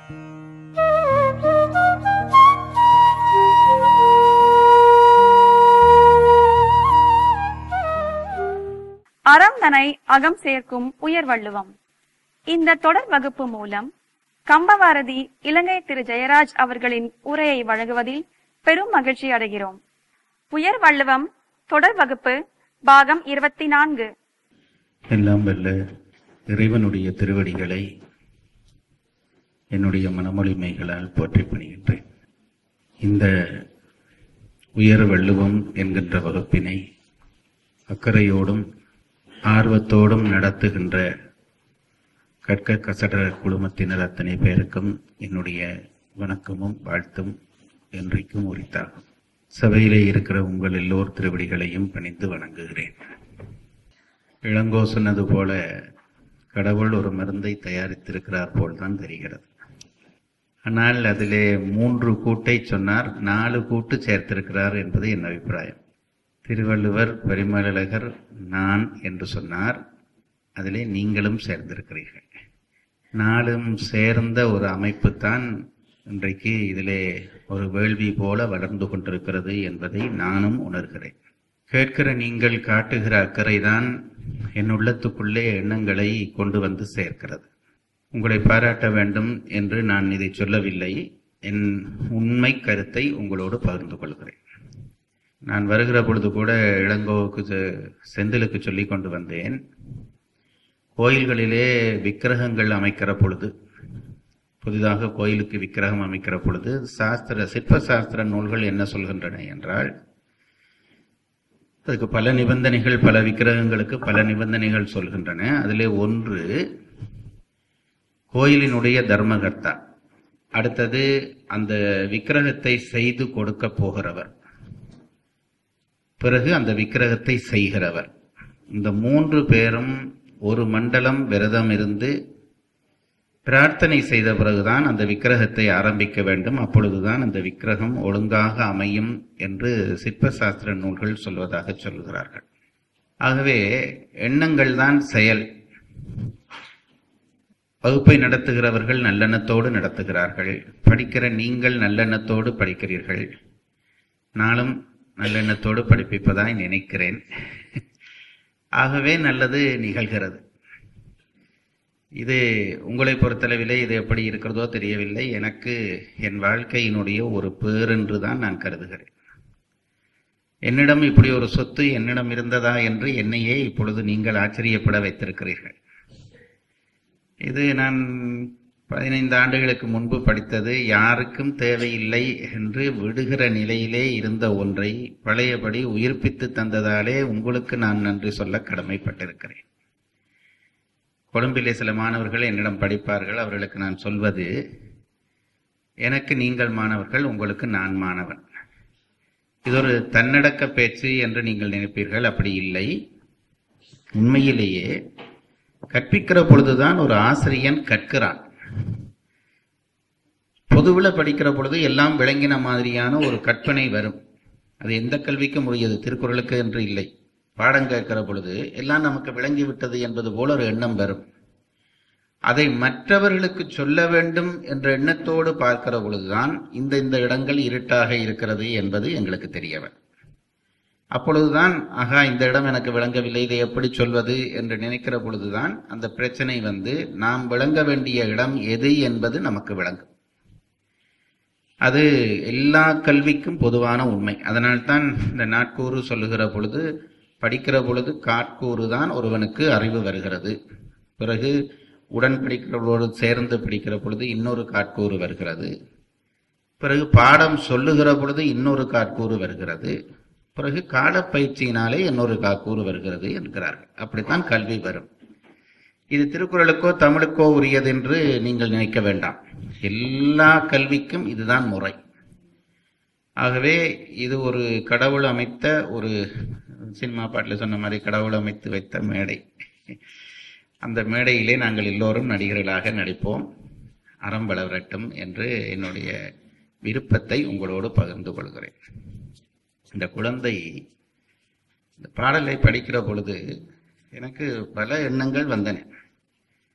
அறம் தனை அகம் சேர்க்கும் உயர் வள்ளுவம் இந்த தொடர் வகுப்பு மூலம் கம்பவாரதி இலங்கை திரு ஜெயராஜ் அவர்களின் உரையை வழங்குவதில் பெரும் மகிழ்ச்சி அடைகிறோம் உயர் வள்ளுவம் தொடர் வகுப்பு பாகம் இருபத்தி நான்கு எல்லாம் வல்ல இறைவனுடைய திருவடிகளை என்னுடைய மனமொழிமைகளால் போற்றி பணிகின்றேன் இந்த உயர் வள்ளுவம் என்கின்ற வகுப்பினை அக்கறையோடும் ஆர்வத்தோடும் நடத்துகின்ற கற்க கசட குழுமத்தினர் அத்தனை பேருக்கும் என்னுடைய வணக்கமும் வாழ்த்தும் என்றைக்கும் உரித்தாகும் சபையிலே இருக்கிற உங்கள் எல்லோர் திருவடிகளையும் பணிந்து வணங்குகிறேன் இளங்கோ சொன்னது போல கடவுள் ஒரு மருந்தை தயாரித்திருக்கிறார் போல்தான் தெரிகிறது ஆனால் அதிலே மூன்று கூட்டை சொன்னார் நாலு கூட்டு சேர்த்திருக்கிறார் என்பது என் அபிப்பிராயம் திருவள்ளுவர் பரிமளகர் நான் என்று சொன்னார் அதிலே நீங்களும் சேர்ந்திருக்கிறீர்கள் நாலும் சேர்ந்த ஒரு அமைப்பு தான் இன்றைக்கு இதிலே ஒரு வேள்வி போல வளர்ந்து கொண்டிருக்கிறது என்பதை நானும் உணர்கிறேன் கேட்கிற நீங்கள் காட்டுகிற அக்கறைதான் என் உள்ளத்துக்குள்ளே எண்ணங்களை கொண்டு வந்து சேர்க்கிறது உங்களை பாராட்ட வேண்டும் என்று நான் இதை சொல்லவில்லை என் உண்மை கருத்தை உங்களோடு பகிர்ந்து கொள்கிறேன் நான் வருகிற பொழுது கூட இளங்கோவுக்கு செ- செந்திலுக்கு சொல்லி கொண்டு வந்தேன் கோயில்களிலே விக்கிரகங்கள் அமைக்கிற பொழுது புதிதாக கோயிலுக்கு விக்கிரகம் அமைக்கிற பொழுது சாஸ்திர சிற்ப சாஸ்திர நூல்கள் என்ன சொல்கின்றன என்றால் அதுக்கு பல நிபந்தனைகள் பல விக்கிரகங்களுக்கு பல நிபந்தனைகள் சொல்கின்றன அதிலே ஒன்று கோயிலினுடைய தர்மகர்த்தா அடுத்தது அந்த விக்கிரகத்தை செய்து கொடுக்க போகிறவர் பிறகு அந்த விக்கிரகத்தை செய்கிறவர் இந்த மூன்று பேரும் ஒரு மண்டலம் விரதம் இருந்து பிரார்த்தனை செய்த பிறகுதான் அந்த விக்கிரகத்தை ஆரம்பிக்க வேண்டும் அப்பொழுதுதான் அந்த விக்கிரகம் ஒழுங்காக அமையும் என்று சிற்ப சாஸ்திர நூல்கள் சொல்வதாக சொல்கிறார்கள் ஆகவே எண்ணங்கள் தான் செயல் வகுப்பை நடத்துகிறவர்கள் நல்லெண்ணத்தோடு நடத்துகிறார்கள் படிக்கிற நீங்கள் நல்லெண்ணத்தோடு படிக்கிறீர்கள் நானும் நல்லெண்ணத்தோடு படிப்பிப்பதாய் நினைக்கிறேன் ஆகவே நல்லது நிகழ்கிறது இது உங்களை பொறுத்தளவிலே இது எப்படி இருக்கிறதோ தெரியவில்லை எனக்கு என் வாழ்க்கையினுடைய ஒரு பேரென்று தான் நான் கருதுகிறேன் என்னிடம் இப்படி ஒரு சொத்து என்னிடம் இருந்ததா என்று என்னையே இப்பொழுது நீங்கள் ஆச்சரியப்பட வைத்திருக்கிறீர்கள் இது நான் பதினைந்து ஆண்டுகளுக்கு முன்பு படித்தது யாருக்கும் தேவையில்லை என்று விடுகிற நிலையிலே இருந்த ஒன்றை பழையபடி உயிர்ப்பித்து தந்ததாலே உங்களுக்கு நான் நன்றி சொல்ல கடமைப்பட்டிருக்கிறேன் கொழும்பிலே சில மாணவர்கள் என்னிடம் படிப்பார்கள் அவர்களுக்கு நான் சொல்வது எனக்கு நீங்கள் மாணவர்கள் உங்களுக்கு நான் மாணவன் இது ஒரு தன்னடக்க பேச்சு என்று நீங்கள் நினைப்பீர்கள் அப்படி இல்லை உண்மையிலேயே கற்பிக்கிற பொழுதுதான் ஒரு ஆசிரியன் கற்கிறான் பொதுவில் படிக்கிற பொழுது எல்லாம் விளங்கின மாதிரியான ஒரு கற்பனை வரும் அது எந்த கல்விக்கும் உரியது திருக்குறளுக்கு என்று இல்லை பாடம் கேட்கிற பொழுது எல்லாம் நமக்கு விளங்கி விட்டது என்பது போல ஒரு எண்ணம் வரும் அதை மற்றவர்களுக்கு சொல்ல வேண்டும் என்ற எண்ணத்தோடு பார்க்கிற பொழுதுதான் இந்த இந்த இடங்கள் இருட்டாக இருக்கிறது என்பது எங்களுக்கு தெரிய வரும் அப்பொழுதுதான் ஆகா இந்த இடம் எனக்கு விளங்கவில்லை இதை எப்படி சொல்வது என்று நினைக்கிற பொழுதுதான் அந்த பிரச்சனை வந்து நாம் விளங்க வேண்டிய இடம் எது என்பது நமக்கு விளங்கும் அது எல்லா கல்விக்கும் பொதுவான உண்மை அதனால்தான் இந்த நாட்கூறு சொல்லுகிற பொழுது படிக்கிற பொழுது காட்கூறு தான் ஒருவனுக்கு அறிவு வருகிறது பிறகு உடன் படிக்கிறவரோடு சேர்ந்து படிக்கிற பொழுது இன்னொரு காட்கூறு வருகிறது பிறகு பாடம் சொல்லுகிற பொழுது இன்னொரு காட்கூறு வருகிறது பிறகு காலப்பயிற்சியினாலே இன்னொரு காக்கூறு வருகிறது என்கிறார்கள் அப்படித்தான் கல்வி வரும் இது திருக்குறளுக்கோ தமிழுக்கோ உரியது என்று நீங்கள் நினைக்க வேண்டாம் எல்லா கல்விக்கும் இதுதான் முறை ஆகவே இது ஒரு கடவுள் அமைத்த ஒரு சினிமா பாட்டில் சொன்ன மாதிரி கடவுள் அமைத்து வைத்த மேடை அந்த மேடையிலே நாங்கள் எல்லோரும் நடிகர்களாக நடிப்போம் அறம் வளரட்டும் என்று என்னுடைய விருப்பத்தை உங்களோடு பகிர்ந்து கொள்கிறேன் இந்த குழந்தை இந்த பாடலை படிக்கிற பொழுது எனக்கு பல எண்ணங்கள் வந்தன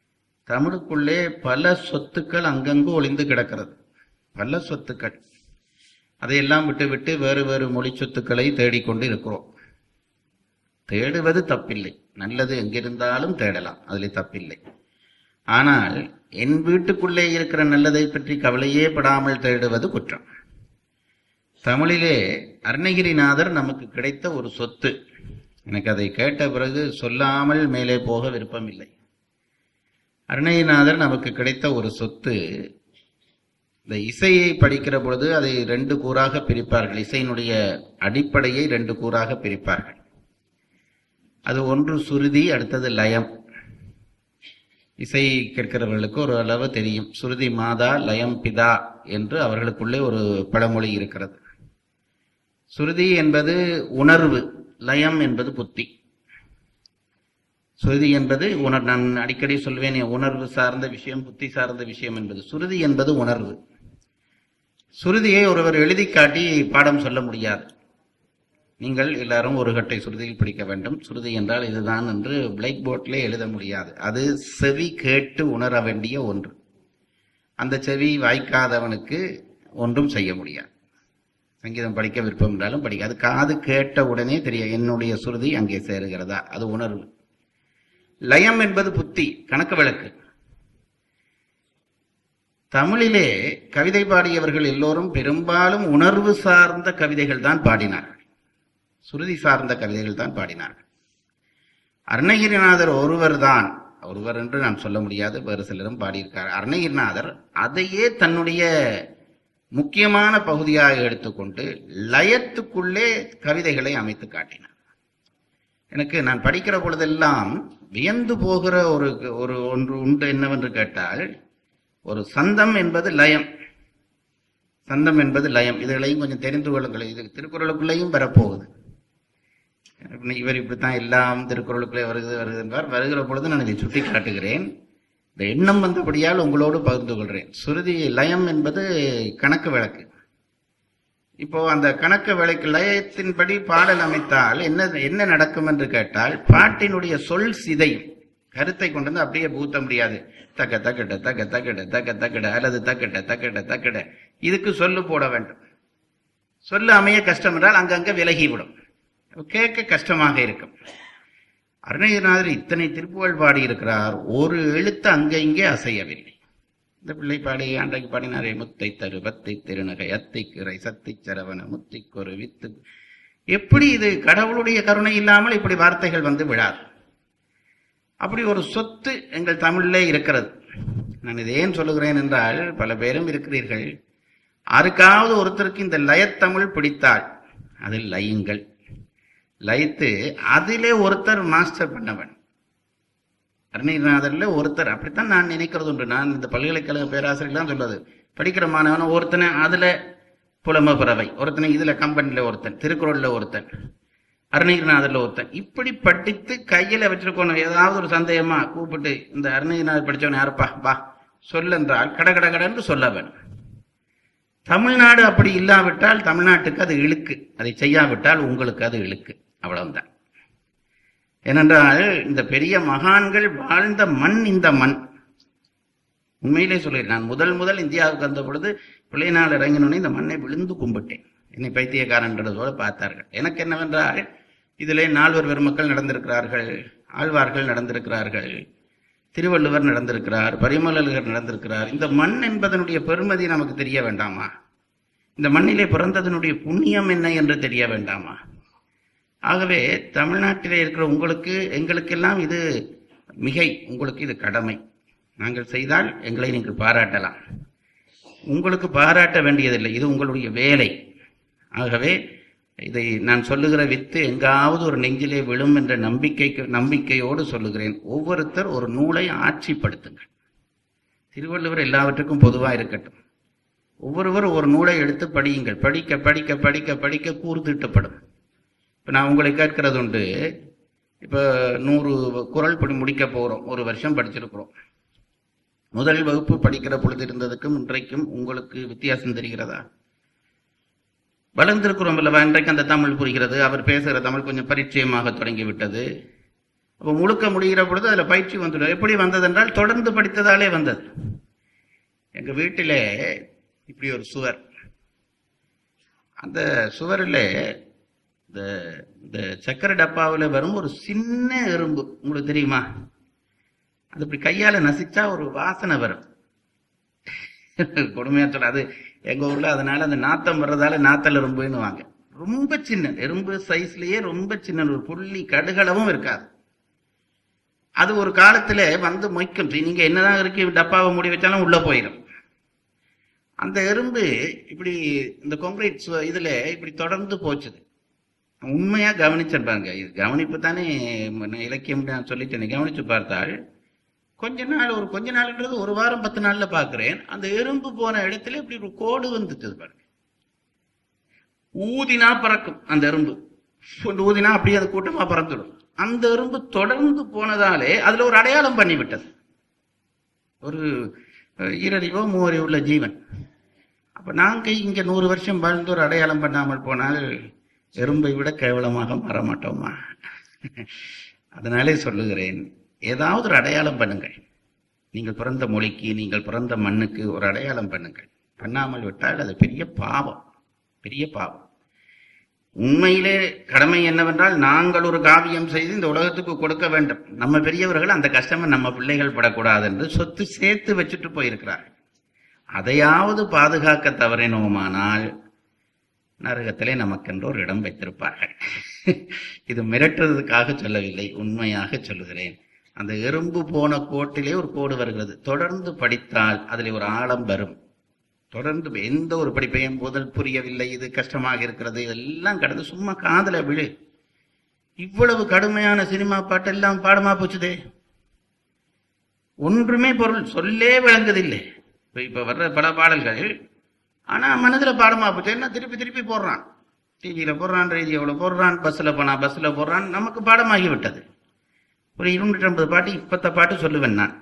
தமிழுக்குள்ளே பல சொத்துக்கள் அங்கங்கு ஒளிந்து கிடக்கிறது பல சொத்துக்கள் அதையெல்லாம் விட்டு விட்டு வேறு வேறு மொழி சொத்துக்களை தேடிக்கொண்டு இருக்கிறோம் தேடுவது தப்பில்லை நல்லது எங்கிருந்தாலும் தேடலாம் அதில் தப்பில்லை ஆனால் என் வீட்டுக்குள்ளே இருக்கிற நல்லதை பற்றி கவலையே படாமல் தேடுவது குற்றம் தமிழிலே அருணகிரிநாதர் நமக்கு கிடைத்த ஒரு சொத்து எனக்கு அதை கேட்ட பிறகு சொல்லாமல் மேலே போக விருப்பமில்லை அருணகிரிநாதர் நமக்கு கிடைத்த ஒரு சொத்து இந்த இசையை படிக்கிற பொழுது அதை ரெண்டு கூறாக பிரிப்பார்கள் இசையினுடைய அடிப்படையை ரெண்டு கூறாக பிரிப்பார்கள் அது ஒன்று சுருதி அடுத்தது லயம் இசை கேட்கிறவர்களுக்கு ஒரு அளவு தெரியும் சுருதி மாதா லயம் பிதா என்று அவர்களுக்குள்ளே ஒரு பழமொழி இருக்கிறது சுருதி என்பது உணர்வு லயம் என்பது புத்தி சுருதி என்பது உணர் நான் அடிக்கடி சொல்வேன் உணர்வு சார்ந்த விஷயம் புத்தி சார்ந்த விஷயம் என்பது சுருதி என்பது உணர்வு சுருதியை ஒருவர் எழுதி காட்டி பாடம் சொல்ல முடியாது நீங்கள் எல்லாரும் ஒரு கட்டை சுருதியில் படிக்க வேண்டும் சுருதி என்றால் இதுதான் என்று பிளாக் போர்ட்ல எழுத முடியாது அது செவி கேட்டு உணர வேண்டிய ஒன்று அந்த செவி வாய்க்காதவனுக்கு ஒன்றும் செய்ய முடியாது சங்கீதம் படிக்க விருப்பம் என்றாலும் படிக்க அது காது கேட்ட உடனே தெரியும் என்னுடைய சுருதி அங்கே சேருகிறதா அது உணர்வு லயம் என்பது புத்தி கணக்கு விளக்கு தமிழிலே கவிதை பாடியவர்கள் எல்லோரும் பெரும்பாலும் உணர்வு சார்ந்த கவிதைகள் தான் பாடினார்கள் சுருதி சார்ந்த கவிதைகள் தான் பாடினார்கள் அருணகிரிநாதர் ஒருவர் தான் ஒருவர் என்று நான் சொல்ல முடியாது வேறு சிலரும் பாடியிருக்கார் அருணகிரிநாதர் அதையே தன்னுடைய முக்கியமான பகுதியாக எடுத்துக்கொண்டு லயத்துக்குள்ளே கவிதைகளை அமைத்து காட்டினார் எனக்கு நான் படிக்கிற பொழுதெல்லாம் வியந்து போகிற ஒரு ஒரு ஒன்று உண்டு என்னவென்று கேட்டால் ஒரு சந்தம் என்பது லயம் சந்தம் என்பது லயம் இதுகளையும் கொஞ்சம் தெரிந்து கொள்ளுங்கள் இது திருக்குறளுக்குள்ளேயும் வரப்போகுது இவர் இப்படித்தான் எல்லாம் திருக்குறளுக்குள்ளே வருகிறது வருகிறது என்பார் வருகிற பொழுது நான் இதை சுட்டி காட்டுகிறேன் இந்த எண்ணம் வந்தபடியால் உங்களோடு பகிர்ந்து கொள்கிறேன் சுருதி லயம் என்பது கணக்கு விளக்கு இப்போ அந்த கணக்கு விளக்கு லயத்தின்படி பாடல் அமைத்தால் என்ன என்ன நடக்கும் என்று கேட்டால் பாட்டினுடைய சொல் சிதையும் கருத்தை கொண்டு வந்து அப்படியே பூத்த முடியாது தக்க தக்கட தக்க தக்கட தக்க தக்கட அல்லது தக்கட்ட தக்கட தக்கட இதுக்கு சொல்லு போட வேண்டும் சொல்லு அமைய கஷ்டம் என்றால் அங்கங்க விலகிவிடும் கேட்க கஷ்டமாக இருக்கும் அருணகிரிநாதர் இத்தனை திருப்புகழ் பாடி இருக்கிறார் ஒரு எழுத்து அங்க இங்கே அசையவில்லை இந்த பிள்ளை பாடி அன்றைக்கு பாடினாரே முத்தை தரு பத்தை திருநகை அத்தை கிரை சத்தை சரவண முத்திக்கொரு வித்து எப்படி இது கடவுளுடைய கருணை இல்லாமல் இப்படி வார்த்தைகள் வந்து விழாது அப்படி ஒரு சொத்து எங்கள் தமிழிலே இருக்கிறது நான் இதை ஏன் சொல்லுகிறேன் என்றால் பல பேரும் இருக்கிறீர்கள் யாருக்காவது ஒருத்தருக்கு இந்த லயத்தமிழ் பிடித்தால் அதில் லயுங்கள் லயித்து அதிலே ஒருத்தர் மாஸ்டர் பண்ணவன் அருணகிரிநாதர்ல ஒருத்தர் அப்படித்தான் நான் நினைக்கிறது உண்டு நான் இந்த பல்கலைக்கழக பேராசிரியர் சொல்றது படிக்கிற மாணவன் ஒருத்தனை அதுல புலம பறவை ஒருத்தனை இதுல கம்பெனில ஒருத்தன் திருக்குறள்ல ஒருத்தன் அருணகிரிநாதர்ல ஒருத்தன் இப்படி படித்து கையில வச்சிருக்கணும் ஏதாவது ஒரு சந்தேகமா கூப்பிட்டு இந்த அருணகிரிநாதர் படிச்சவன் யாருப்பா வா சொல்லென்றால் கட கட கடன்னு சொல்ல வேணும் தமிழ்நாடு அப்படி இல்லாவிட்டால் தமிழ்நாட்டுக்கு அது இழுக்கு அதை செய்யாவிட்டால் உங்களுக்கு அது இழுக்கு அவ்வளவுதான் ஏனென்றால் இந்த பெரிய மகான்கள் வாழ்ந்த மண் இந்த மண் உண்மையிலே சொல்கிறேன் நான் முதல் முதல் இந்தியாவுக்கு வந்த பொழுது பிள்ளைநாள் இறங்கினோடனே இந்த மண்ணை விழுந்து கும்பிட்டேன் என்னை பைத்தியக்காரன்றதோடு பார்த்தார்கள் எனக்கு என்னவென்றால் இதிலே நால்வர் பெருமக்கள் நடந்திருக்கிறார்கள் ஆழ்வார்கள் நடந்திருக்கிறார்கள் திருவள்ளுவர் நடந்திருக்கிறார் பரிமலகர் நடந்திருக்கிறார் இந்த மண் என்பதனுடைய பெருமதி நமக்கு தெரிய வேண்டாமா இந்த மண்ணிலே பிறந்ததனுடைய புண்ணியம் என்ன என்று தெரிய வேண்டாமா ஆகவே தமிழ்நாட்டிலே இருக்கிற உங்களுக்கு எங்களுக்கெல்லாம் இது மிகை உங்களுக்கு இது கடமை நாங்கள் செய்தால் எங்களை நீங்கள் பாராட்டலாம் உங்களுக்கு பாராட்ட வேண்டியதில்லை இது உங்களுடைய வேலை ஆகவே இதை நான் சொல்லுகிற வித்து எங்காவது ஒரு நெஞ்சிலே விழும் என்ற நம்பிக்கைக்கு நம்பிக்கையோடு சொல்லுகிறேன் ஒவ்வொருத்தர் ஒரு நூலை ஆட்சிப்படுத்துங்கள் திருவள்ளுவர் எல்லாவற்றுக்கும் பொதுவாக இருக்கட்டும் ஒவ்வொருவர் ஒரு நூலை எடுத்து படியுங்கள் படிக்க படிக்க படிக்க படிக்க கூர்திட்டப்படும் இப்போ நான் உங்களை கேட்கிறது உண்டு இப்போ நூறு குரல் படி முடிக்க போகிறோம் ஒரு வருஷம் படிச்சிருக்கிறோம் முதல் வகுப்பு படிக்கிற பொழுது இருந்ததுக்கும் இன்றைக்கும் உங்களுக்கு வித்தியாசம் தெரிகிறதா வளர்ந்திருக்கிறோம் அல்லவா இன்றைக்கு அந்த தமிழ் புரிகிறது அவர் பேசுகிற தமிழ் கொஞ்சம் பரிச்சயமாக தொடங்கிவிட்டது அப்போ முழுக்க முடிகிற பொழுது அதுல பயிற்சி வந்துடும் எப்படி வந்தது என்றால் தொடர்ந்து படித்ததாலே வந்தது எங்க வீட்டிலே இப்படி ஒரு சுவர் அந்த சுவரில் இந்த இந்த சக்கரை டப்பாவில் வரும் ஒரு சின்ன எறும்பு உங்களுக்கு தெரியுமா அது இப்படி கையால நசிச்சா ஒரு வாசனை வரும் கொடுமையா சொல்ல அது எங்க ஊர்ல அதனால அந்த நாத்தம் வர்றதால நாத்தல் எறும்புன்னு வாங்க ரொம்ப சின்ன எறும்பு சைஸ்லயே ரொம்ப சின்ன ஒரு புள்ளி கடுகளவும் இருக்காது அது ஒரு காலத்துல வந்து மொய்க்கும் சரி, நீங்க என்னதான் இருக்கு டப்பாவை மூடி வச்சாலும் உள்ள போயிடும் அந்த எறும்பு இப்படி இந்த கான்கிரீட் சு- இதுல இப்படி தொடர்ந்து போச்சுது உண்மையா கவனிச்சேன் பாருங்க இது கவனிப்பு தானே ம- இலக்கியம் நான் சொல்லிட்டேன் கவனிச்சு பார்த்தால் கொஞ்ச நாள் ஒரு கொஞ்ச நாள்ன்றது ஒரு வாரம் பத்து நாள்ல பாக்குறேன் அந்த எறும்பு போன இடத்துல இப்படி ஒரு கோடு வந்துட்டு பாருங்க ஊதினா பறக்கும் அந்த எறும்பு கொண்டு ஊதினா அப்படியே அது கூட்டமா பறந்துடும் அந்த எறும்பு தொடர்ந்து போனதாலே அதுல ஒரு அடையாளம் பண்ணி விட்டது ஒரு அஹ், ஈரறிவோ மூவறிவோ உள்ள ஜீவன் அப்ப நாங்க இங்க நூறு வருஷம் வாழ்ந்து ஒரு அடையாளம் பண்ணாமல் போனால் எறும்பை விட கேவலமாக மாற மாட்டோமா அதனாலே சொல்லுகிறேன் ஏதாவது ஒரு அடையாளம் பண்ணுங்கள் நீங்கள் பிறந்த மொழிக்கு நீங்கள் பிறந்த மண்ணுக்கு ஒரு அடையாளம் பண்ணுங்கள் பண்ணாமல் விட்டால் அது பெரிய பாவம் பெரிய பாவம் உண்மையிலே கடமை என்னவென்றால் நாங்கள் ஒரு காவியம் செய்து இந்த உலகத்துக்கு கொடுக்க வேண்டும் நம்ம பெரியவர்கள் அந்த கஷ்டமை நம்ம பிள்ளைகள் படக்கூடாது என்று சொத்து சேர்த்து வச்சுட்டு போயிருக்கிறார்கள் அதையாவது பாதுகாக்க தவறினோமானால் நரகத்திலே நமக்கென்று ஒரு இடம் வைத்திருப்பார்கள் இது மிரட்டுறதுக்காக சொல்லவில்லை உண்மையாக சொல்லுகிறேன் அந்த எறும்பு போன கோட்டிலே ஒரு கோடு வருகிறது தொடர்ந்து படித்தால் அதில் ஒரு ஆழம் வரும் தொடர்ந்து எந்த ஒரு படிப்பையும் முதல் புரியவில்லை இது கஷ்டமாக இருக்கிறது இதெல்லாம் கடந்து சும்மா காதல விழு இவ்வளவு கடுமையான சினிமா பாட்டெல்லாம் பாடமா போச்சுதே ஒன்றுமே பொருள் சொல்லே விளங்குதில்லை இப்ப இப்ப வர்ற பல பாடல்கள் ஆனா மனதுல பாடமா போச்சு என்ன திருப்பி திருப்பி போடுறான் டிவியில போடுறான் ரேடியோவில் போடுறான் பஸ்ல போனா பஸ்ல போடுறான் நமக்கு பாடமாகி விட்டது ஒரு இருநூற்றி ஐம்பது பாட்டு இப்பத்த பாட்டு சொல்லுவேன் நான்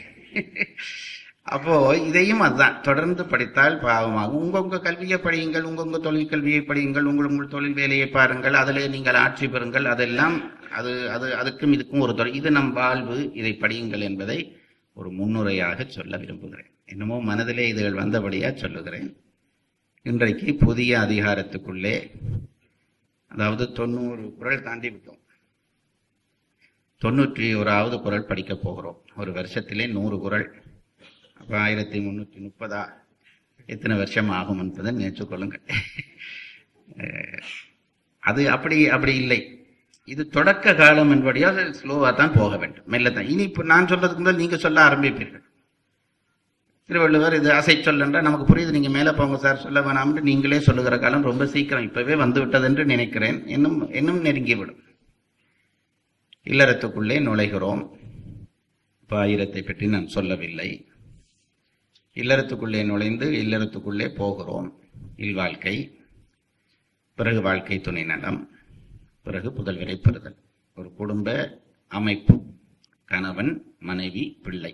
அப்போ இதையும் அதுதான் தொடர்ந்து படித்தால் பாவமாகும் உங்க உங்க கல்வியை படியுங்கள் உங்க உங்க தொழில் கல்வியை படியுங்கள் உங்கள் உங்கள் தொழில் வேலையை பாருங்கள் அதிலே நீங்கள் ஆட்சி பெறுங்கள் அதெல்லாம் அது அது அதுக்கும் இதுக்கும் ஒரு தொழில் இது நம் வாழ்வு இதை படியுங்கள் என்பதை ஒரு முன்னுரையாக சொல்ல விரும்புகிறேன் என்னமோ மனதிலே இதுகள் வந்தபடியா சொல்லுகிறேன் இன்றைக்கு புதிய அதிகாரத்துக்குள்ளே அதாவது தொண்ணூறு குரல் தாண்டி விட்டோம் தொண்ணூற்றி ஓராவது குரல் படிக்க போகிறோம் ஒரு வருஷத்திலே நூறு குரல் அப்ப ஆயிரத்தி முன்னூற்றி முப்பதா எத்தனை வருஷம் ஆகும் என்பதை நினைச்சுக் கொள்ளுங்கள் அஹ், அது அப்படி அப்படி இல்லை இது தொடக்க காலம் என்படியால் ஸ்லோவா தான் போக வேண்டும் மெல்ல தான் இனி இப்போ நான் சொல்றதுக்கு முதல் நீங்க சொல்ல ஆரம்பிப்பீர்கள் திருவள்ளுவர் இது அசை சொல் என்றால் நமக்கு புரியுது நீங்க மேல போங்க சார் சொல்ல வேணாம்னு நீங்களே சொல்லுகிற காலம் ரொம்ப சீக்கிரம் இப்பவே வந்து விட்டது என்று நினைக்கிறேன் இன்னும் இன்னும் நெருங்கிவிடும் இல்லறத்துக்குள்ளே நுழைகிறோம் இப்ப ஆயிரத்தை பற்றி நான் சொல்லவில்லை இல்லறத்துக்குள்ளே நுழைந்து இல்லறத்துக்குள்ளே போகிறோம் இல்வாழ்க்கை பிறகு வாழ்க்கை துணை நலம் பிறகு புதல்வரை பெறுதல் ஒரு குடும்ப அமைப்பு கணவன் மனைவி பிள்ளை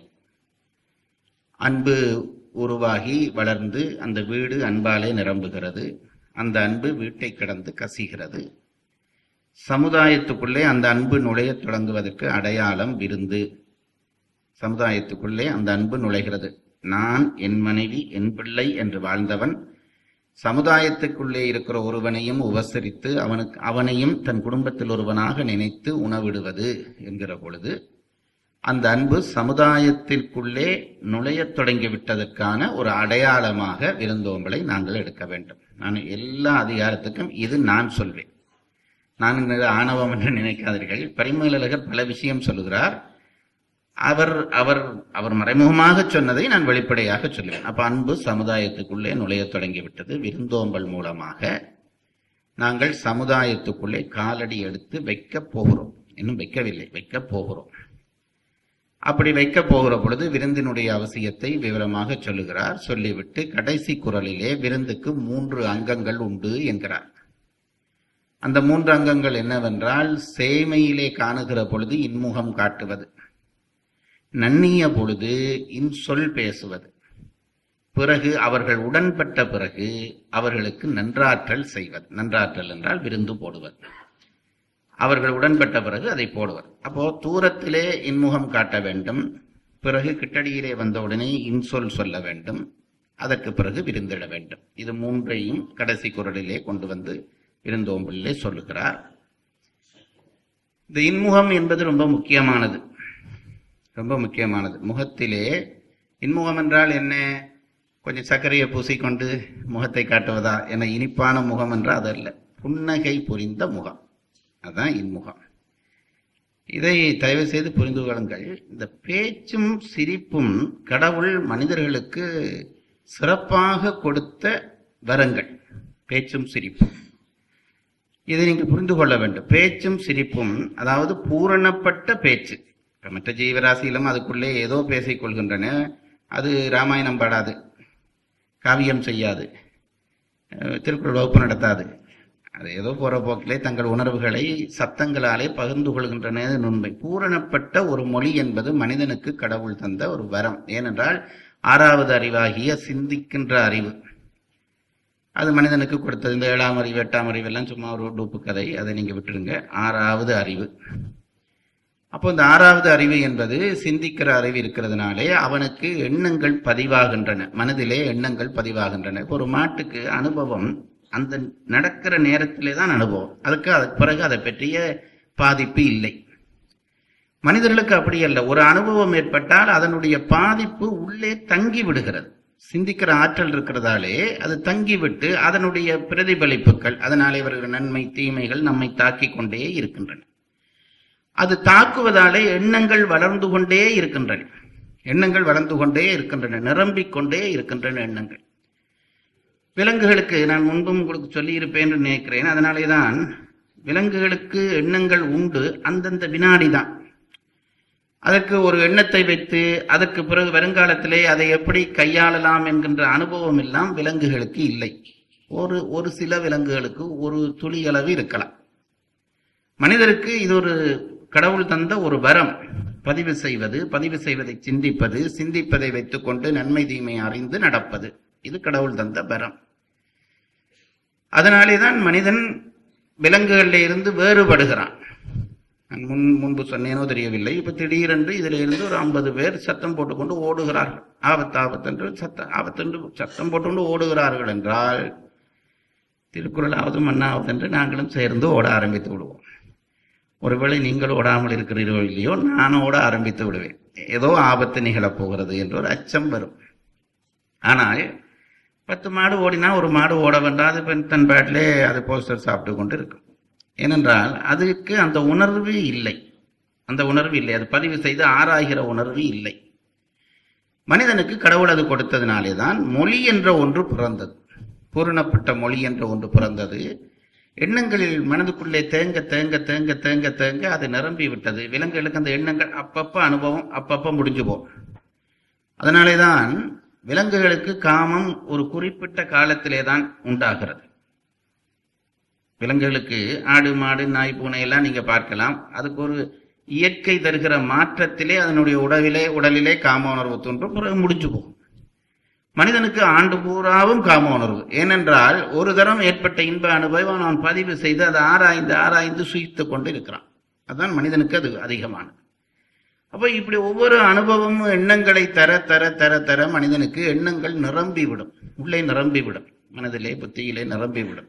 அன்பு உருவாகி வளர்ந்து அந்த வீடு அன்பாலே நிரம்புகிறது அந்த அன்பு வீட்டை கடந்து கசிகிறது சமுதாயத்துக்குள்ளே அந்த அன்பு நுழையத் தொடங்குவதற்கு அடையாளம் விருந்து சமுதாயத்துக்குள்ளே அந்த அன்பு நுழைகிறது நான் என் மனைவி என் பிள்ளை என்று வாழ்ந்தவன் சமுதாயத்துக்குள்ளே இருக்கிற ஒருவனையும் உபசரித்து அவனுக்கு அவனையும் தன் குடும்பத்தில் ஒருவனாக நினைத்து உணவிடுவது என்கிற பொழுது அந்த அன்பு சமுதாயத்திற்குள்ளே நுழையத் தொடங்கிவிட்டதற்கான ஒரு அடையாளமாக விருந்தோம்பலை நாங்கள் எடுக்க வேண்டும் நான் எல்லா அதிகாரத்துக்கும் இது நான் சொல்வேன் நான் இது ஆணவம் என்று நினைக்காதீர்கள் பரிமேலழகர் பல விஷயம் சொல்லுகிறார் அவர் அவர் அவர் மறைமுகமாக சொன்னதை நான் வெளிப்படையாக சொல்லுவேன் அப்ப அன்பு சமுதாயத்துக்குள்ளே நுழையத் தொடங்கிவிட்டது விருந்தோம்பல் மூலமாக நாங்கள் சமுதாயத்துக்குள்ளே காலடி எடுத்து வைக்கப் போகிறோம் இன்னும் வைக்கவில்லை வைக்கப் போகிறோம் அப்படி வைக்கப் போகிற பொழுது விருந்தினுடைய அவசியத்தை விவரமாக சொல்லுகிறார் சொல்லிவிட்டு கடைசி குரலிலே விருந்துக்கு மூன்று அங்கங்கள் உண்டு என்கிறார் அந்த மூன்று அங்கங்கள் என்னவென்றால் சேமையிலே காணுகிற பொழுது இன்முகம் காட்டுவது நன்னிய பொழுது இன்சொல் பேசுவது பிறகு அவர்கள் உடன்பட்ட பிறகு அவர்களுக்கு நன்றாற்றல் செய்வது நன்றாற்றல் என்றால் விருந்து போடுவது அவர்கள் உடன்பட்ட பிறகு அதை போடுவர் அப்போ தூரத்திலே இன்முகம் காட்ட வேண்டும் பிறகு கிட்டடியிலே வந்தவுடனே இன்சொல் சொல்ல வேண்டும் அதற்கு பிறகு விருந்திட வேண்டும் இது மூன்றையும் கடைசி குரலிலே கொண்டு வந்து விருந்தோம்பலிலே சொல்லுகிறார் இந்த இன்முகம் என்பது ரொம்ப முக்கியமானது ரொம்ப முக்கியமானது முகத்திலே இன்முகம் என்றால் என்ன கொஞ்சம் சர்க்கரையை பூசிக்கொண்டு முகத்தை காட்டுவதா என இனிப்பான முகம் என்றால் அதல்ல புன்னகை புரிந்த முகம் அதுதான் இன்முகம் இதை தயவு செய்து புரிந்து கொள்ளுங்கள் இந்த பேச்சும் சிரிப்பும் கடவுள் மனிதர்களுக்கு சிறப்பாக கொடுத்த வரங்கள் பேச்சும் சிரிப்பும் இதை நீங்கள் புரிந்து கொள்ள வேண்டும் பேச்சும் சிரிப்பும் அதாவது பூரணப்பட்ட பேச்சு இப்ப மற்ற ஜீவராசியிலும் அதுக்குள்ளே ஏதோ பேசிக் கொள்கின்றன அது ராமாயணம் பாடாது காவியம் செய்யாது அஹ் திருக்குறள் வகுப்பு நடத்தாது அது ஏதோ போற போக்கிலே தங்கள் உணர்வுகளை சத்தங்களாலே பகிர்ந்து கொள்கின்றன உண்மை பூரணப்பட்ட ஒரு மொழி என்பது மனிதனுக்கு கடவுள் தந்த ஒரு வரம் ஏனென்றால் ஆறாவது அறிவாகிய சிந்திக்கின்ற அறிவு அது மனிதனுக்கு கொடுத்தது இந்த ஏழாம் அறிவு எட்டாம் அறிவு எல்லாம் சும்மா ஒரு டூப்பு கதை அதை நீங்க விட்டுருங்க ஆறாவது அறிவு அப்போ இந்த ஆறாவது அறிவு என்பது சிந்திக்கிற அறிவு இருக்கிறதுனாலே அவனுக்கு எண்ணங்கள் பதிவாகின்றன மனதிலே எண்ணங்கள் பதிவாகின்றன இப்போ ஒரு மாட்டுக்கு அனுபவம் அந்த நடக்கிற நேரத்திலே தான் அனுபவம் அதுக்கு அதுக்கு பிறகு அதை பற்றிய பாதிப்பு இல்லை மனிதர்களுக்கு அப்படி அல்ல ஒரு அனுபவம் ஏற்பட்டால் அதனுடைய பாதிப்பு உள்ளே தங்கி விடுகிறது சிந்திக்கிற ஆற்றல் இருக்கிறதாலே அது தங்கிவிட்டு அதனுடைய பிரதிபலிப்புகள் அதனாலே இவர்கள் நன்மை தீமைகள் நம்மை தாக்கிக் கொண்டே இருக்கின்றன அது தாக்குவதாலே எண்ணங்கள் வளர்ந்து கொண்டே இருக்கின்றன எண்ணங்கள் வளர்ந்து கொண்டே இருக்கின்றன நிரம்பிக் கொண்டே இருக்கின்றன எண்ணங்கள் விலங்குகளுக்கு நான் முன்பும் உங்களுக்கு சொல்லியிருப்பேன் என்று நினைக்கிறேன் அதனாலே தான் விலங்குகளுக்கு எண்ணங்கள் உண்டு அந்தந்த வினாடி தான் அதற்கு ஒரு எண்ணத்தை வைத்து அதற்கு பிறகு வருங்காலத்திலே அதை எப்படி கையாளலாம் என்கின்ற அனுபவம் எல்லாம் விலங்குகளுக்கு இல்லை ஒரு ஒரு சில விலங்குகளுக்கு ஒரு துளி அளவு இருக்கலாம் மனிதருக்கு இது ஒரு கடவுள் தந்த ஒரு வரம் பதிவு செய்வது பதிவு செய்வதை சிந்திப்பது சிந்திப்பதை வைத்துக்கொண்டு நன்மை தீமை அறிந்து நடப்பது இது கடவுள் தந்த வரம் அதனாலே தான் மனிதன் விலங்குகளில் இருந்து வேறுபடுகிறான் நான் முன் முன்பு சொன்னேனோ தெரியவில்லை இப்ப திடீரென்று இதில் இருந்து ஒரு ஐம்பது பேர் சத்தம் போட்டுக்கொண்டு ஓடுகிறார்கள் ஆபத்து ஆபத்தென்று சத்த ஆபத்தென்று சத்தம் போட்டுக்கொண்டு ஓடுகிறார்கள் என்றால் திருக்குறள் ஆவது மண்ணாவது என்று நாங்களும் சேர்ந்து ஓட ஆரம்பித்து விடுவோம் ஒருவேளை நீங்கள் ஓடாமல் இருக்கிறீர்களோ இல்லையோ நானும் ஓட ஆரம்பித்து விடுவேன் ஏதோ ஆபத்து நிகழப் போகிறது என்ற ஒரு அச்சம் வரும் ஆனால் பத்து மாடு ஓடினா ஒரு மாடு ஓட வேண்டாம் அது பெண் தன் பேட்டிலே அது போஸ்டர் சாப்பிட்டு கொண்டு இருக்கும் ஏனென்றால் அதுக்கு அந்த உணர்வு இல்லை அந்த உணர்வு இல்லை அது பதிவு செய்து ஆராய்கிற உணர்வு இல்லை மனிதனுக்கு கடவுள் அது கொடுத்ததினாலே தான் மொழி என்ற ஒன்று பிறந்தது பூரணப்பட்ட மொழி என்ற ஒன்று பிறந்தது எண்ணங்களில் மனதுக்குள்ளே தேங்க தேங்க தேங்க தேங்க தேங்க அது நிரம்பி விட்டது விலங்குகளுக்கு அந்த எண்ணங்கள் அப்பப்ப அனுபவம் அப்பப்ப முடிஞ்சு போகும் அதனாலே தான் விலங்குகளுக்கு காமம் ஒரு குறிப்பிட்ட காலத்திலே தான் உண்டாகிறது விலங்குகளுக்கு ஆடு மாடு நாய் பூனை எல்லாம் நீங்க பார்க்கலாம் அதுக்கு ஒரு இயற்கை தருகிற மாற்றத்திலே அதனுடைய உடலிலே உடலிலே காம உணர்வு தோன்றும் பிறகு முடிஞ்சு போகும் மனிதனுக்கு ஆண்டு பூராவும் காம உணர்வு ஏனென்றால் ஒரு தரம் ஏற்பட்ட இன்ப அனுபவம் அவன் பதிவு செய்து அதை ஆராய்ந்து ஆராய்ந்து சுயித்து கொண்டு இருக்கிறான் அதுதான் மனிதனுக்கு அது அதிகமானது அப்போ இப்படி ஒவ்வொரு அனுபவமும் எண்ணங்களை தர தர தர தர மனிதனுக்கு எண்ணங்கள் நிரம்பி விடும் உள்ளே நிரம்பி விடும் மனதிலே புத்தியிலே நிரம்பி விடும்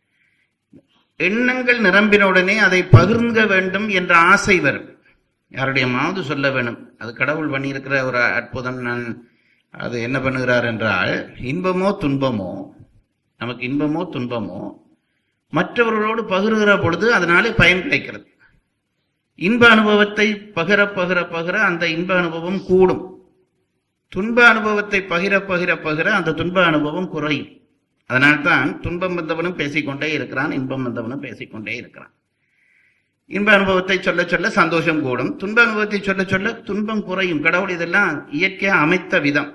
எண்ணங்கள் நிரம்பின உடனே அதை பகிர்ந்த வேண்டும் என்ற ஆசை வரும் யாருடைய மாவது சொல்ல வேணும் அது கடவுள் பண்ணியிருக்கிற ஒரு அற்புதம் நான் அது என்ன பண்ணுகிறார் என்றால் இன்பமோ துன்பமோ நமக்கு இன்பமோ துன்பமோ மற்றவர்களோடு பகிர்கிற பொழுது அதனாலே பயன் கிடைக்கிறது இன்ப அனுபவத்தை பகிர பகிர பகிர அந்த இன்ப அனுபவம் கூடும் துன்ப அனுபவத்தை பகிர பகிர பகிர அந்த துன்ப அனுபவம் குறையும் அதனால்தான் துன்பம் வந்தவனும் பேசிக்கொண்டே இருக்கிறான் இன்பம் வந்தவனும் பேசிக்கொண்டே இருக்கிறான் இன்ப அனுபவத்தை சொல்ல சொல்ல சந்தோஷம் கூடும் துன்ப அனுபவத்தை சொல்ல சொல்ல துன்பம் குறையும் கடவுள் இதெல்லாம் இயற்கையா அமைத்த விதம்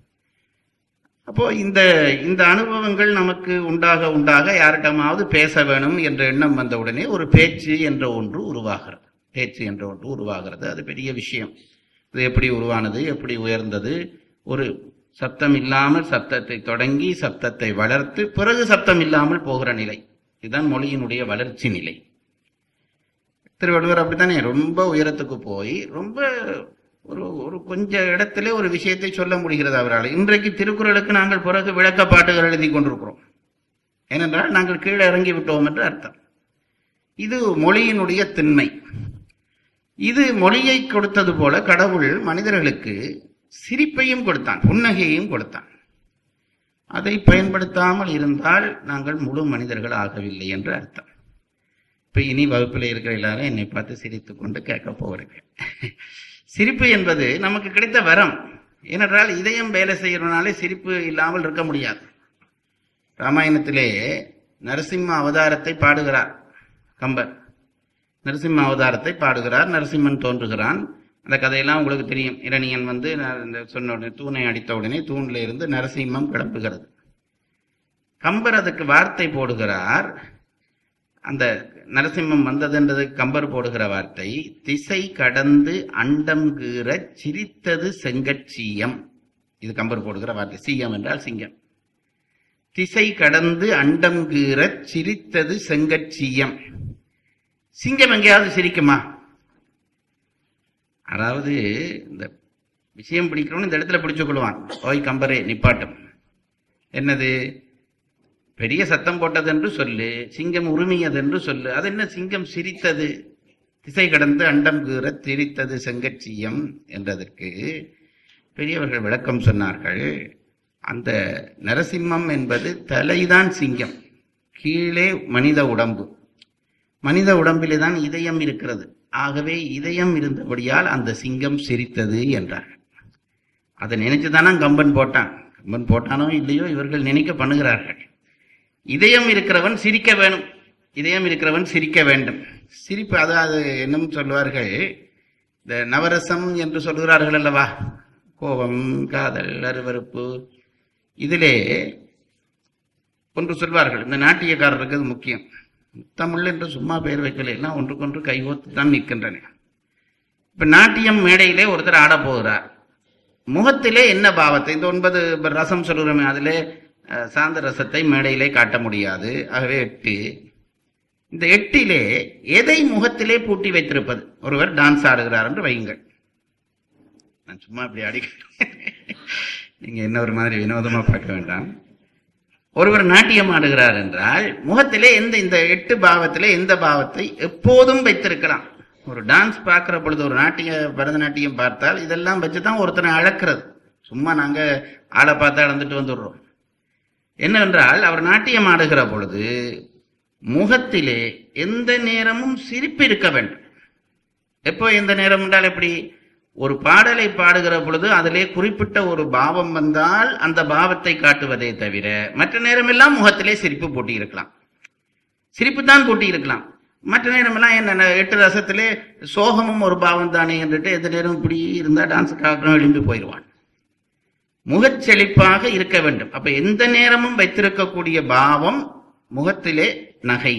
அப்போ இந்த இந்த அனுபவங்கள் நமக்கு உண்டாக உண்டாக யாரிடமாவது பேச வேணும் என்ற எண்ணம் வந்தவுடனே ஒரு பேச்சு என்ற ஒன்று உருவாகிறது பேச்சு என்ற ஒன்று உருவாகிறது அது பெரிய விஷயம் இது எப்படி உருவானது எப்படி உயர்ந்தது ஒரு சப்தம் இல்லாமல் சப்தத்தை தொடங்கி சப்தத்தை வளர்த்து பிறகு சப்தம் இல்லாமல் போகிற நிலை இதுதான் மொழியினுடைய வளர்ச்சி நிலை திருவள்ளுவர் அப்படித்தானே ரொம்ப உயரத்துக்கு போய் ரொம்ப ஒரு ஒரு கொஞ்ச இடத்துல ஒரு விஷயத்தை சொல்ல முடிகிறது அவரால் இன்றைக்கு திருக்குறளுக்கு நாங்கள் பிறகு விளக்கப்பாட்டுகள் எழுதி கொண்டிருக்கிறோம் ஏனென்றால் நாங்கள் கீழே இறங்கி விட்டோம் என்று அர்த்தம் இது மொழியினுடைய திண்மை இது மொழியை கொடுத்தது போல கடவுள் மனிதர்களுக்கு சிரிப்பையும் கொடுத்தான் புன்னகையையும் கொடுத்தான் அதை பயன்படுத்தாமல் இருந்தால் நாங்கள் முழு மனிதர்கள் ஆகவில்லை என்று அர்த்தம் இப்ப இனி வகுப்பில் இருக்கிற எல்லாரும் என்னை பார்த்து சிரித்துக் கொண்டு கேட்க போகிறீங்க சிரிப்பு என்பது நமக்கு கிடைத்த வரம் ஏனென்றால் இதயம் வேலை செய்யறதுனாலே சிரிப்பு இல்லாமல் இருக்க முடியாது ராமாயணத்திலே நரசிம்ம அவதாரத்தை பாடுகிறார் கம்பர் நரசிம்ம அவதாரத்தை பாடுகிறார் நரசிம்மன் தோன்றுகிறான் அந்த கதையெல்லாம் உங்களுக்கு தெரியும் இரணியன் வந்து ந- இந்த சொன்ன உடனே தூணை அடித்த உடனே தூண்ல இருந்து நரசிம்மம் கிளம்புகிறது கம்பர் அதுக்கு வார்த்தை போடுகிறார் அந்த நரசிம்மம் வந்ததுன்றது கம்பர் போடுகிற வார்த்தை திசை கடந்து அண்டம் கீற சிரித்தது செங்கட்சியம் இது கம்பர் போடுகிற வார்த்தை சீயம் என்றால் சிங்கம் திசை கடந்து அண்டம் கீற சிரித்தது செங்கட்சியம் சிங்கம் எங்கேயாவது சிரிக்குமா அதாவது இந்த விஷயம் பிடிக்கிறவன் இந்த இடத்துல பிடிச்சு கொள்வான் ஓய் கம்பரே நிப்பாட்டும் என்னது பெரிய சத்தம் போட்டது என்று சொல்லு சிங்கம் உரிமையது என்று சொல்லு அது என்ன சிங்கம் சிரித்தது திசை கடந்து அண்டம் கீற திரித்தது செங்கட்சியம் என்றதற்கு பெரியவர்கள் விளக்கம் சொன்னார்கள் அந்த நரசிம்மம் என்பது தலைதான் சிங்கம் கீழே மனித உடம்பு மனித உடம்பிலே தான் இதயம் இருக்கிறது ஆகவே இதயம் இருந்தபடியால் அந்த சிங்கம் சிரித்தது என்றார்கள் அதை நினைச்சுதானா கம்பன் போட்டான் கம்பன் போட்டானோ இல்லையோ இவர்கள் நினைக்க பண்ணுகிறார்கள் இதயம் இருக்கிறவன் சிரிக்க வேணும் இதயம் இருக்கிறவன் சிரிக்க வேண்டும் சிரிப்பு அதாவது என்னும் சொல்வார்கள் இந்த நவரசம் என்று சொல்கிறார்கள் அல்லவா கோபம் காதல் அருவருப்பு இதிலே ஒன்று சொல்வார்கள் இந்த நாட்டியக்காரருக்கு அது முக்கியம் தமிழ் என்று சும்மா பெயர் வைக்கல எல்லாம் ஒன்றுக்கொன்று கைகோத்து தான் நிற்கின்றன இப்ப நாட்டியம் மேடையிலே ஒருத்தர் ஆடப் போகிறார் முகத்திலே என்ன பாவத்தை இந்த ஒன்பது ரசம் சொல்கிறோமே அதிலே அஹ், சாந்த ரசத்தை மேடையிலே காட்ட முடியாது ஆகவே எட்டு இந்த எட்டிலே எதை முகத்திலே பூட்டி வைத்திருப்பது ஒருவர் டான்ஸ் ஆடுகிறார் என்று வையுங்கள் நான் சும்மா இப்படி அடிக்க நீங்க என்ன ஒரு மாதிரி வினோதமா பார்க்க வேண்டாம் ஒருவர் நாட்டியம் ஆடுகிறார் என்றால் முகத்திலே எந்த இந்த எட்டு பாவத்திலே எந்த பாவத்தை எப்போதும் வைத்திருக்கலாம் ஒரு டான்ஸ் பார்க்கிற பொழுது ஒரு நாட்டிய பரதநாட்டியம் பார்த்தால் இதெல்லாம் வச்சுதான் ஒருத்தனை அழக்கிறது சும்மா நாங்க ஆளை பார்த்து அளந்துட்டு வந்துடுறோம் என்னவென்றால் அவர் நாட்டியம் ஆடுகிற பொழுது முகத்திலே எந்த நேரமும் சிரிப்பு இருக்க வேண்டும் எப்போ எந்த நேரம் என்றால் எப்படி ஒரு பாடலை பாடுகிற பொழுது அதிலே குறிப்பிட்ட ஒரு பாவம் வந்தால் அந்த பாவத்தை காட்டுவதே தவிர மற்ற நேரமெல்லாம் முகத்திலே சிரிப்பு பூட்டி இருக்கலாம் சிரிப்பு தான் பூட்டி இருக்கலாம் மற்ற நேரமெல்லாம் என்ன எட்டு ரசத்திலே சோகமும் ஒரு பாவம் தானே என்றுட்டு எந்த நேரம் இப்படி இருந்தா டான்ஸ் காக்கணும் எழும்பி போயிடுவான் முகச்செழிப்பாக இருக்க வேண்டும் அப்ப எந்த நேரமும் வைத்திருக்கக்கூடிய பாவம் முகத்திலே நகை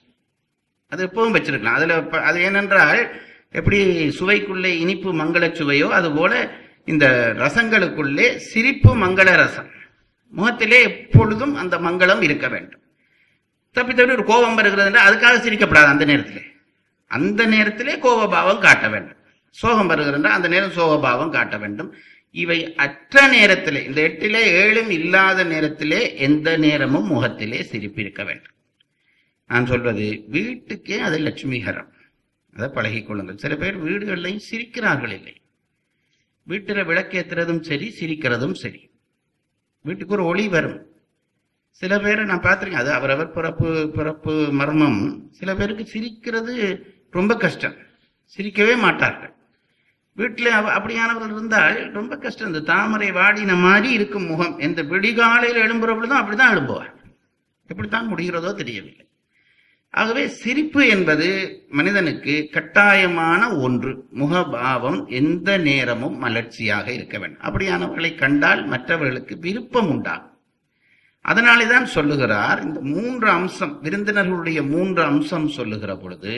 அது எப்பவும் வச்சிருக்கலாம் அதுல ப- அது ஏனென்றால் எப்படி சுவைக்குள்ளே இனிப்பு மங்கள சுவையோ அதுபோல இந்த ரசங்களுக்குள்ளே சிரிப்பு மங்கள ரசம் முகத்திலே எப்பொழுதும் அந்த மங்களம் இருக்க வேண்டும் தப்பி தப்பி ஒரு கோபம் வருகிறது என்றால் அதுக்காக சிரிக்கப்படாது அந்த நேரத்திலே அந்த நேரத்திலே கோபபாவம் காட்ட வேண்டும் சோகம் வருகிறது என்றால் அந்த நேரம் சோகபாவம் காட்ட வேண்டும் இவை அற்ற நேரத்திலே இந்த எட்டிலே ஏழும் இல்லாத நேரத்திலே எந்த நேரமும் முகத்திலே சிரிப்பு இருக்க வேண்டும் நான் சொல்வது வீட்டுக்கே அது லட்சுமிகரம் அதை பழகிக் கொள்ளுங்கள் சில பேர் வீடுகளிலையும் சிரிக்கிறார்கள் இல்லை வீட்டில் விளக்கேத்துறதும் சரி சிரிக்கிறதும் சரி வீட்டுக்கு ஒரு ஒளி வரும் சில பேரை நான் பார்த்திருக்கேன் அது அவரவர் பிறப்பு பிறப்பு மர்மம் சில பேருக்கு சிரிக்கிறது ரொம்ப கஷ்டம் சிரிக்கவே மாட்டார்கள் வீட்டில் அவ- அப்படியானவர்கள் இருந்தால் ரொம்ப கஷ்டம் இந்த தாமரை வாடின மாதிரி இருக்கும் முகம் எந்த விடிகாலையில் எழும்புற பொழுதும் அப்படிதான் எழும்புவார் எப்படித்தான் முடிகிறதோ தெரியவில்லை ஆகவே சிரிப்பு என்பது மனிதனுக்கு கட்டாயமான ஒன்று முகபாவம் எந்த நேரமும் மலர்ச்சியாக இருக்க வேண்டும் அப்படியானவர்களை கண்டால் மற்றவர்களுக்கு விருப்பம் உண்டாகும் அதனாலே தான் சொல்லுகிறார் இந்த மூன்று அம்சம் விருந்தினர்களுடைய மூன்று அம்சம் சொல்லுகிற பொழுது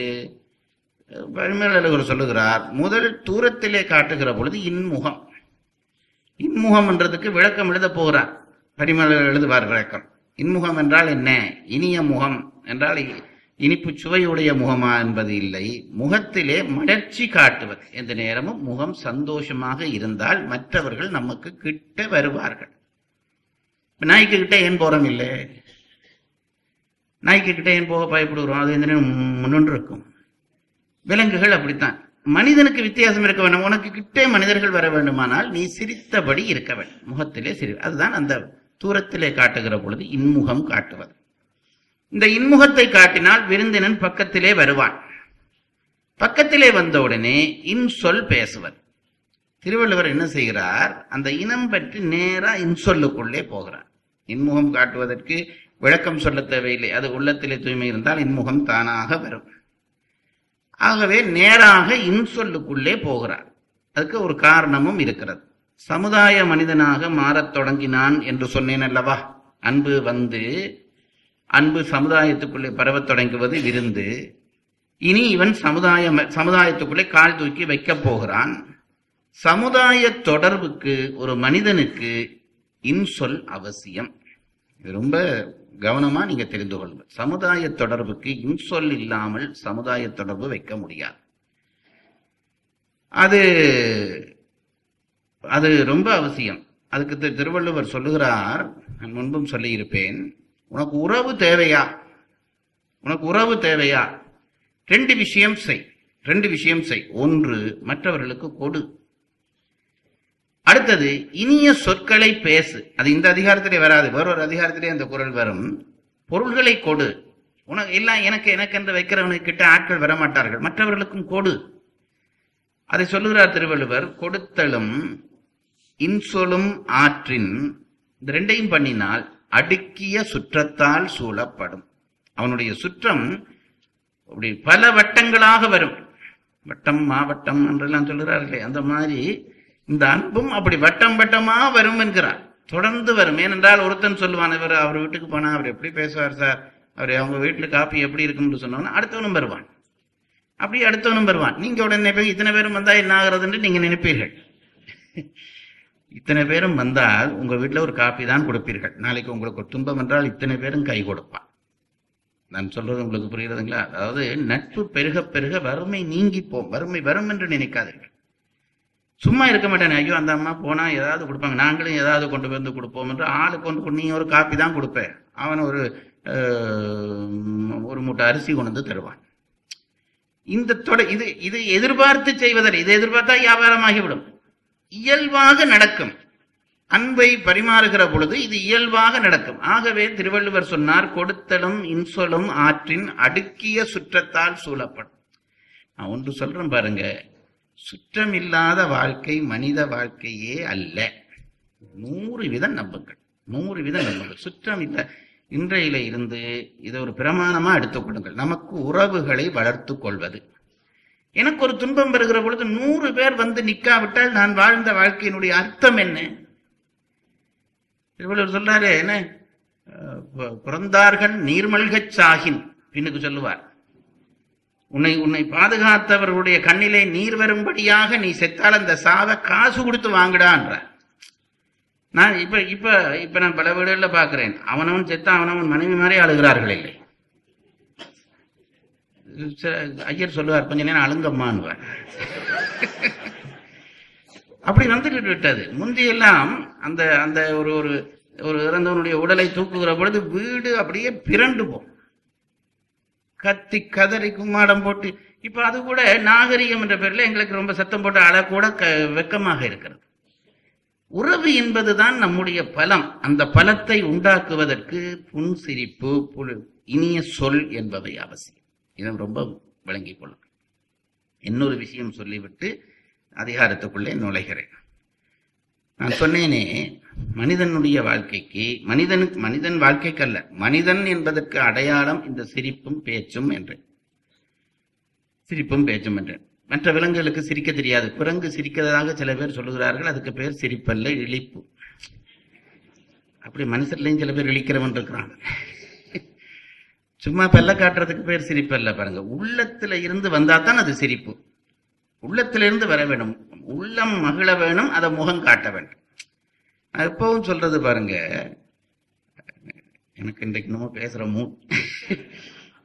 பரிமேலழகர் சொல்லுகிறார் முதல் தூரத்திலே காட்டுகிற பொழுது இன்முகம் இன்முகம் என்றதுக்கு விளக்கம் எழுத போகிறார் பரிமேலழகர் எழுதுவார் விளக்கம் இன்முகம் என்றால் என்ன இனிய முகம் என்றால் இ- இனிப்பு சுவையுடைய முகமா என்பது இல்லை முகத்திலே மலர்ச்சி காட்டுவது எந்த நேரமும் முகம் சந்தோஷமாக இருந்தால் மற்றவர்கள் நமக்கு கிட்ட வருவார்கள் இப்ப நாய்க்கு கிட்ட ஏன் போறோம் இல்லை நாய்க்கு கிட்ட ஏன் போக பயப்படுகிறோம் அது எந்த நேரம் முன்னொன்று இருக்கும் விலங்குகள் அப்படித்தான் மனிதனுக்கு வித்தியாசம் இருக்க வேண்டும் உனக்கு கிட்டே மனிதர்கள் வர வேண்டுமானால் நீ சிரித்தபடி இருக்க வேண்டும் முகத்திலே சிரி அதுதான் அந்த தூரத்திலே காட்டுகிற பொழுது இன்முகம் காட்டுவது இந்த இன்முகத்தை காட்டினால் விருந்தினன் பக்கத்திலே வருவான் பக்கத்திலே வந்தவுடனே இன்சொல் பேசுவர் திருவள்ளுவர் என்ன செய்கிறார் அந்த இனம் பற்றி நேரா இன்சொல்லுக்குள்ளே போகிறார் இன்முகம் காட்டுவதற்கு விளக்கம் சொல்ல தேவையில்லை அது உள்ளத்திலே தூய்மை இருந்தால் இன்முகம் தானாக வரும் ஆகவே நேராக இன்சொல்லுக்குள்ளே போகிறார் அதுக்கு ஒரு காரணமும் இருக்கிறது சமுதாய மனிதனாக மாறத் தொடங்கினான் என்று சொன்னேன் அல்லவா அன்பு வந்து அன்பு சமுதாயத்துக்குள்ளே பரவத் தொடங்குவது விருந்து இனி இவன் சமுதாய சமுதாயத்துக்குள்ளே கால் தூக்கி வைக்கப் போகிறான் சமுதாய தொடர்புக்கு ஒரு மனிதனுக்கு இன்சொல் அவசியம் இது ரொம்ப கவனமா நீங்க தெரிந்து கொள்ளுங்க சமுதாய தொடர்புக்கு இன்சொல் இல்லாமல் சமுதாய தொடர்பு வைக்க முடியாது அது அது ரொம்ப அவசியம் அதுக்கு திரு- திருவள்ளுவர் சொல்லுகிறார் நான் முன்பும் சொல்லியிருப்பேன் உனக்கு உறவு தேவையா உனக்கு உறவு தேவையா ரெண்டு விஷயம் செய் ரெண்டு விஷயம் செய் ஒன்று மற்றவர்களுக்கு கொடு அடுத்தது இனிய சொற்களை பேசு அது இந்த அதிகாரத்திலே வராது வேறொரு அதிகாரத்திலே அந்த குரல் வரும் பொருள்களை கொடு உனக்கு எல்லாம் எனக்கு எனக்கு என்று வைக்கிறவனுக்கு கிட்ட ஆட்கள் வர மாட்டார்கள் மற்றவர்களுக்கும் கொடு அதை சொல்லுகிறார் திருவள்ளுவர் கொடுத்தலும் இன்சொலும் ஆற்றின் இந்த ரெண்டையும் பண்ணினால் அடுக்கிய சுற்றத்தால் சூழப்படும் அவனுடைய சுற்றம் அப்படி பல வட்டங்களாக வரும் வட்டம் மாவட்டம் என்றெல்லாம் சொல்லுகிறார்களே அந்த மாதிரி இந்த அன்பும் அப்படி வட்டம் வட்டமா வரும் என்கிறார் தொடர்ந்து வரும் ஏனென்றால் ஒருத்தன் சொல்லுவான் இவர் அவர் வீட்டுக்கு போனா அவர் எப்படி பேசுவார் சார் அவர் அவங்க வீட்டுல காப்பி எப்படி இருக்கும்னு சொன்னோன்னா அடுத்தவனும் வருவான் அப்படி அடுத்தவனும் வருவான் நீங்க உடனே போய் இத்தனை பேரும் வந்தா என்ன ஆகுறதுன்னு நீங்க நினைப்பீர்கள் இத்தனை பேரும் வந்தால் உங்க வீட்டுல ஒரு காப்பி தான் கொடுப்பீர்கள் நாளைக்கு உங்களுக்கு ஒரு துன்பம் என்றால் இத்தனை பேரும் கை கொடுப்பான் நான் சொல்றது உங்களுக்கு புரியுறதுங்களா அதாவது நட்பு பெருக பெருக வறுமை நீங்கி போம் வறுமை வரும் என்று நினைக்காதீர்கள் சும்மா இருக்க மாட்டேன் ஐயோ அந்த அம்மா போனா ஏதாவது கொடுப்பாங்க நாங்களும் ஏதாவது கொண்டு வந்து கொடுப்போம் என்று ஆளுக்கு கொண்டு கொண்டு நீ ஒரு காப்பி தான் கொடுப்பேன் அவன் ஒரு அஹ், ஒரு மூட்டை அரிசி கொண்டு வந்து தருவான் இந்த தொடை இது இது எதிர்பார்த்து செய்வதில்லை இது எதிர்பார்த்தா வியாபாரமாகிவிடும் இயல்பாக நடக்கும் அன்பை பரிமாறுகிற பொழுது இது இயல்பாக நடக்கும் ஆகவே திருவள்ளுவர் சொன்னார் கொடுத்தலும் இன்சொலும் ஆற்றின் அடுக்கிய சுற்றத்தால் சூழப்படும் நான் ஒன்று சொல்றேன் பாருங்க சுற்றமில்லாத வாழ்க்கை மனித வாழ்க்கையே அல்ல நூறு விதம் நம்புங்கள் நூறு விதம் நம்புங்கள் சுற்றம் இல்ல இன்றையில இருந்து இதை ஒரு பிரமாணமா எடுத்துக்கொள்ளுங்கள் நமக்கு உறவுகளை வளர்த்து கொள்வது எனக்கு ஒரு துன்பம் வருகிற பொழுது நூறு பேர் வந்து நிக்காவிட்டால் நான் வாழ்ந்த வாழ்க்கையினுடைய அர்த்தம் என்ன திருவள்ளுவர் சொல்றாரு என்ன அஹ், பு- பிறந்தார்கள் நீர்மல்கச் சாகின் பின்னுக்கு சொல்லுவார் உன்னை உன்னை பாதுகாத்தவர்களுடைய கண்ணிலே நீர் வரும்படியாக நீ செத்தால் அந்த சாவை காசு கொடுத்து வாங்குடான்ற நான் இப்ப இப்ப இப்ப நான் பல வீடுகள்ல பாக்குறேன் அவனவன் செத்தா அவனவன் மனைவி மாதிரி அழுகிறார்கள் இல்லை சில- ஐயர் சொல்லுவார் கொஞ்ச நேரம் அழுங்கம்மான்னுவார் அப்படி வந்துட்டு விட்டது முந்தியெல்லாம் அந்த அந்த ஒரு ஒரு ஒரு இறந்தவனுடைய உடலை தூக்குகிற பொழுது வீடு அப்படியே பிறண்டு போகும் கத்தி கதறி கும்மாடம் போட்டு இப்ப அது கூட நாகரிகம் என்ற பேர்ல எங்களுக்கு ரொம்ப சத்தம் போட்டு அழக்கூட க வெக்கமாக இருக்கிறது உறவு என்பதுதான் நம்முடைய பலம் அந்த பலத்தை உண்டாக்குவதற்கு புன்சிரிப்பு புல் இனிய சொல் என்பவை அவசியம் இதை ரொம்ப விளங்கிக் கொள்ளுங்கள் இன்னொரு விஷயம் சொல்லிவிட்டு அதிகாரத்துக்குள்ளே நுழைகிறேன் நான் சொன்னேனே மனிதனுடைய வாழ்க்கைக்கு மனிதனுக்கு மனிதன் வாழ்க்கைக்கு அல்ல மனிதன் என்பதற்கு அடையாளம் இந்த சிரிப்பும் பேச்சும் என்று சிரிப்பும் பேச்சும் என்று மற்ற விலங்குகளுக்கு சிரிக்க தெரியாது குரங்கு சிரிக்கிறதாக சில பேர் சொல்லுகிறார்கள் அதுக்கு பேர் சிரிப்பல்ல இழிப்பு அப்படி மனுஷர்லையும் சில பேர் இழிக்கிறவன் இருக்கிறான் சும்மா பல்ல காட்டுறதுக்கு பேர் சிரிப்பல்ல பாருங்க உள்ளத்துல இருந்து வந்தா தான் அது சிரிப்பு உள்ளத்திலிருந்து வர வேண்டும் உள்ளம் மகிழ வேணும் அதை முகம் காட்ட வேண்டும் நான் எப்பவும் சொல்றது பாருங்க எனக்கு இன்றைக்கு இன்னமும் பேசுற மூ